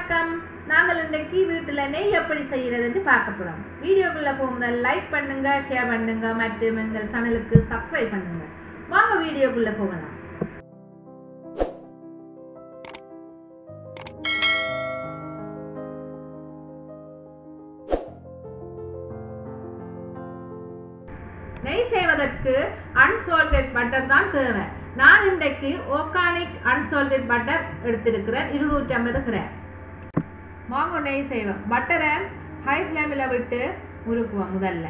வணக்கம் நாங்கள் இன்றைக்கு வீட்டில் நெய் எப்படி செய்கிறதுன்னு பார்க்க போகிறோம் வீடியோக்குள்ளே போகும்போது லைக் பண்ணுங்க ஷேர் பண்ணுங்க மற்றும் எங்கள் சேனலுக்கு சப்ஸ்கிரைப் பண்ணுங்க வாங்க வீடியோக்குள்ளே போகலாம் நெய் செய்வதற்கு அன்சால்டட் பட்டர் தான் தேவை நான் இன்றைக்கு ஆர்கானிக் அன்சால்டட் பட்டர் எடுத்திருக்கிறேன் இருநூற்றி ஐம்பது கிராம் வாங்க நெய் செய்வோம் பட்டரை ஹை ஃப்ளேமில் விட்டு உருக்குவோம் முதல்ல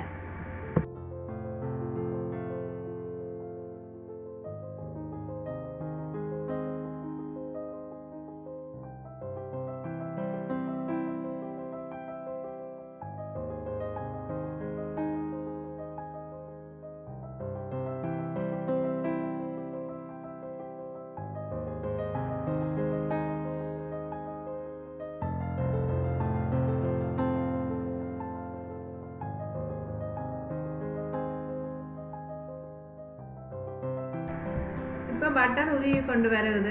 இப்போ பட்டர் உருகி கொண்டு வருது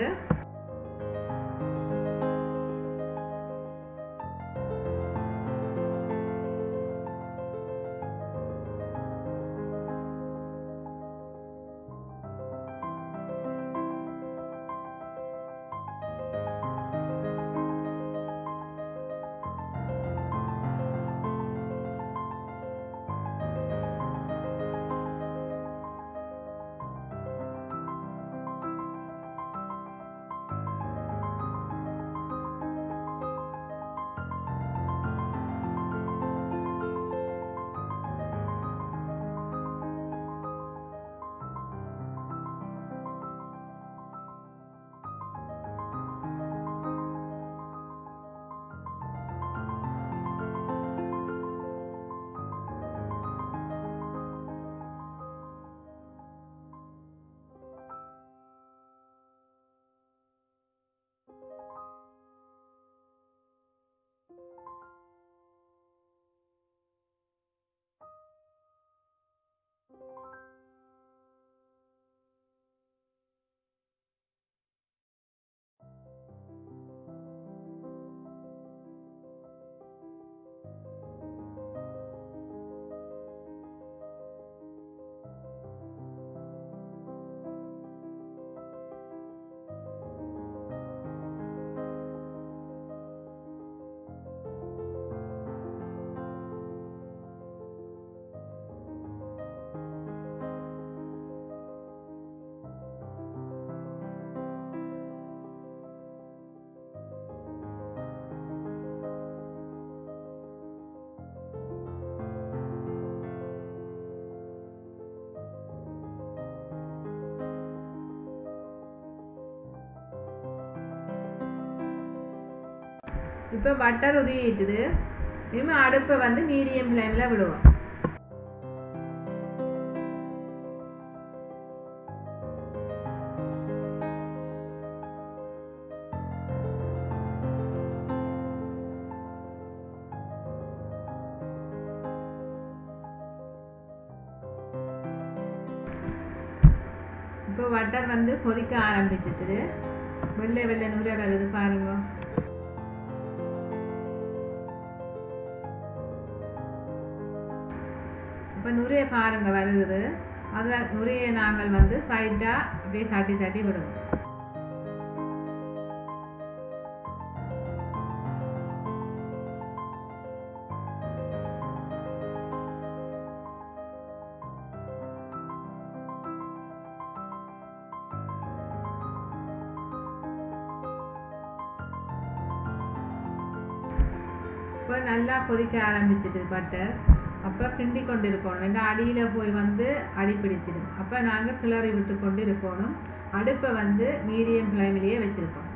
இப்போ பட்டர் உருகிட்டுது இனிமேல் அடுப்பை வந்து மீடியம் ஃப்ளேமில் விடுவோம் இப்போ பட்டர் வந்து கொதிக்க ஆரம்பிச்சிட்டுது வெள்ளை வெள்ளை நூற வருது பாருங்க இப்போ நுரைய பாருங்க வருகுது அதில் நுரையை நாங்கள் வந்து சைடாக அப்படியே தட்டி தட்டி விடுவோம் இப்போ நல்லா கொதிக்க ஆரம்பிச்சிட்டு பட்டர் அப்போ கிண்டி கொண்டு இருக்கணும் இந்த அடியில் போய் வந்து அடி பிடிச்சிடும் அப்போ நாங்கள் கிளறி விட்டு கொண்டு இருக்கணும் அடுப்பை வந்து மீடியம் ஃப்ளேமிலேயே வச்சுருக்கோம்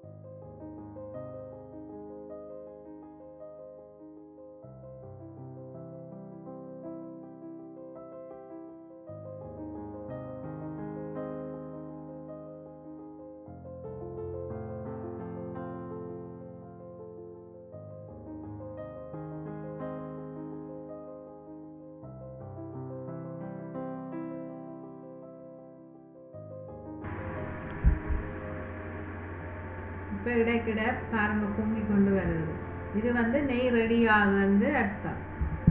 இப்போ இடைக்கிட பாருங்க பொங்கி கொண்டு வருது இது வந்து நெய் ரெடி ஆகுதுன்னு அர்த்தம்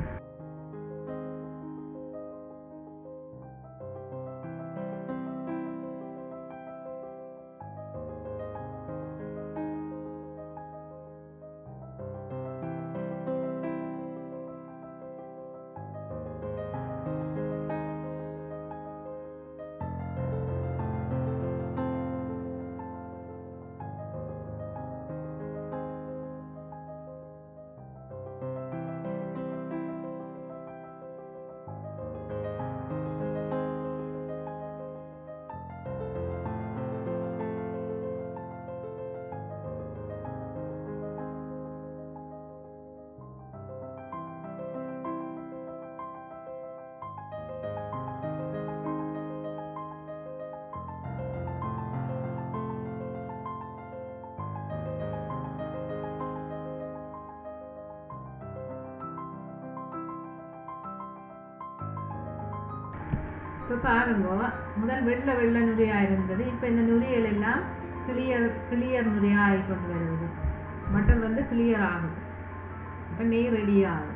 இப்போ பாருங்க முதல் வெள்ளை வெள்ளை நுரையாக இருந்தது இப்போ இந்த நுரைகள் எல்லாம் கிளியர் கிளியர் நுரையாக ஆகி கொண்டு வருது பட்டர் வந்து கிளியர் ஆகும் இப்போ நெய் ரெடி ஆகும்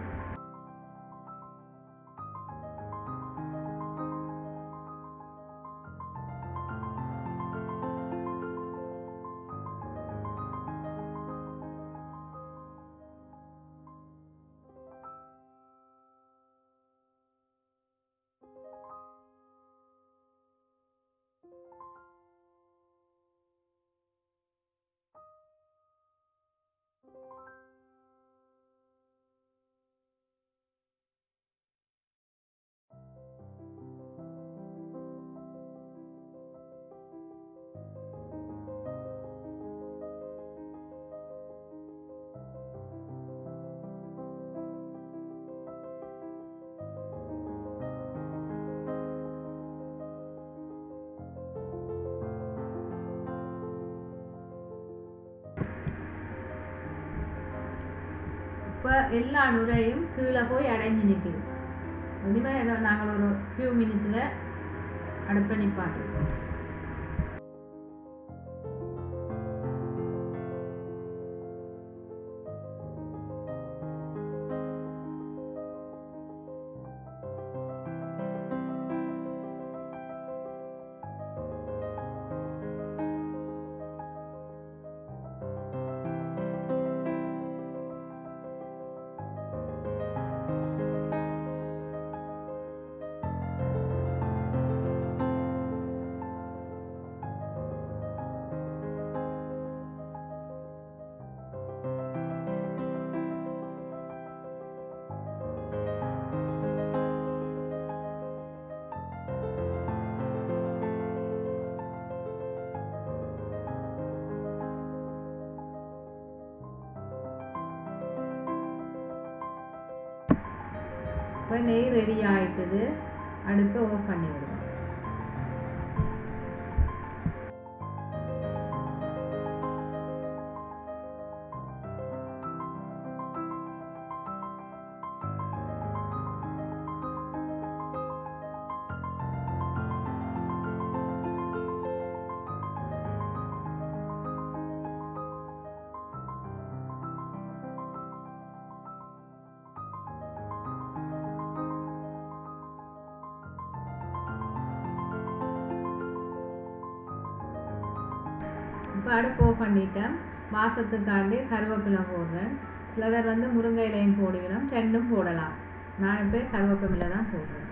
இப்போ எல்லா நுரையும் கீழே போய் அடைஞ்சு நிற்குது இனிமேல் நாங்கள் ஒரு ஃபியூ மினிட்ஸில் அடுப்பை நிப்பாட்டுவோம் இப்போ நெய் ரெடி ஆயிட்டுது அடுப்பை ஆஃப் பண்ணி விடுவோம் இப்போ அடுப்பு ஆஃப் பண்ணிட்டேன் வாசத்துக்காண்டி கருவேப்பிலை போடுறேன் சில பேர் வந்து முருங்கை இலையும் போடுவிடும் ரெண்டும் போடலாம் நான் இப்போ கருவேப்பிலை தான் போடுறேன்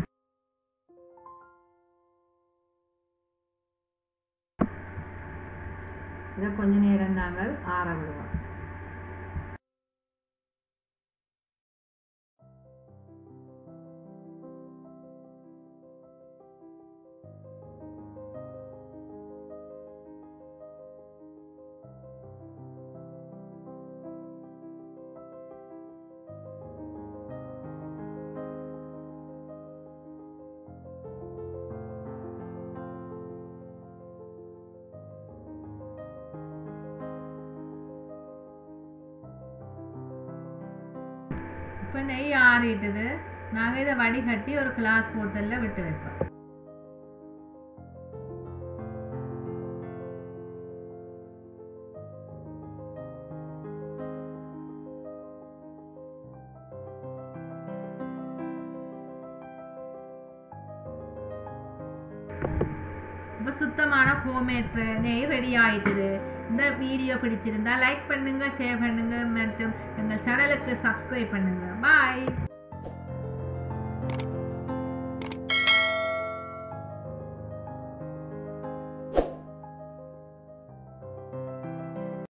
இதை கொஞ்ச நேரம் நாங்கள் ஆற விடுவோம் இப்போ நெய் ஆறிட்டுது நாங்கள் இதை வடிகட்டி ஒரு கிளாஸ் போத்தலில் விட்டு வைப்போம் இப்போ சுத்தமான ஹோம்மேட் நெய் ரெடி ஆயிட்டுது இந்த வீடியோ பிடிச்சிருந்தா லைக் பண்ணுங்க ஷேர் பண்ணுங்க மற்றும் எங்கள் சேனலுக்கு சப்ஸ்கிரைப் பண்ணுங்க பாய்